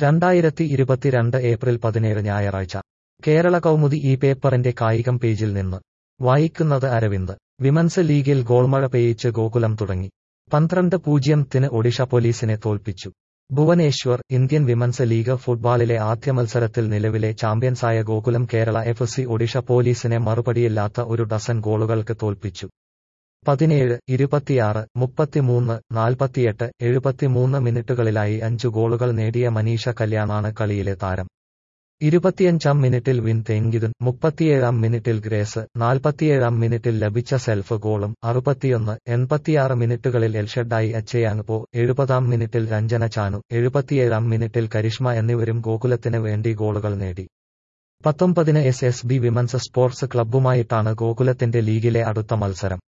രണ്ടായിരത്തി ഇരുപത്തിരണ്ട് ഏപ്രിൽ പതിനേഴ് ഞായറാഴ്ച കേരള കൗമുദി ഈ പേപ്പറിന്റെ കായികം പേജിൽ നിന്ന് വായിക്കുന്നത് അരവിന്ദ് വിമൻസ് ലീഗിൽ ഗോൾമഴ പെയ്യിച്ച് ഗോകുലം തുടങ്ങി പന്ത്രണ്ട് പൂജ്യത്തിന് ഒഡീഷ പോലീസിനെ തോൽപ്പിച്ചു ഭുവനേശ്വർ ഇന്ത്യൻ വിമൻസ് ലീഗ് ഫുട്ബോളിലെ ആദ്യ മത്സരത്തിൽ നിലവിലെ ചാമ്പ്യൻസായ ഗോകുലം കേരള എഫ് സി ഒഡീഷ പോലീസിനെ മറുപടിയില്ലാത്ത ഒരു ഡസൻ ഗോളുകൾക്ക് തോൽപ്പിച്ചു പതിനേഴ് ഇരുപത്തിയാറ് മുപ്പത്തിമൂന്ന് നാൽപ്പത്തിയെട്ട് എഴുപത്തിമൂന്ന് മിനിറ്റുകളിലായി അഞ്ചു ഗോളുകൾ നേടിയ മനീഷ കല്യാണാണ് കളിയിലെ താരം ഇരുപത്തിയഞ്ചാം മിനിറ്റിൽ വിൻ തെങ്കിതുൻ മുപ്പത്തിയേഴാം മിനിറ്റിൽ ഗ്രേസ് നാൽപ്പത്തിയേഴാം മിനിറ്റിൽ ലഭിച്ച സെൽഫ് ഗോളും അറുപത്തിയൊന്ന് എൺപത്തിയാറ് മിനിറ്റുകളിൽ എൽഷഡായി അച്ചയാങ്പോ എഴുപതാം മിനിറ്റിൽ രഞ്ജന ചാനു എഴുപത്തിയേഴാം മിനിറ്റിൽ കരിഷ്മ എന്നിവരും ഗോകുലത്തിന് വേണ്ടി ഗോളുകൾ നേടി പത്തൊമ്പതിന് S S B women's sports ക്ലബ്ബുമായിട്ടാണ് ഗോകുലത്തിന്റെ ലീഗിലെ അടുത്ത മത്സരം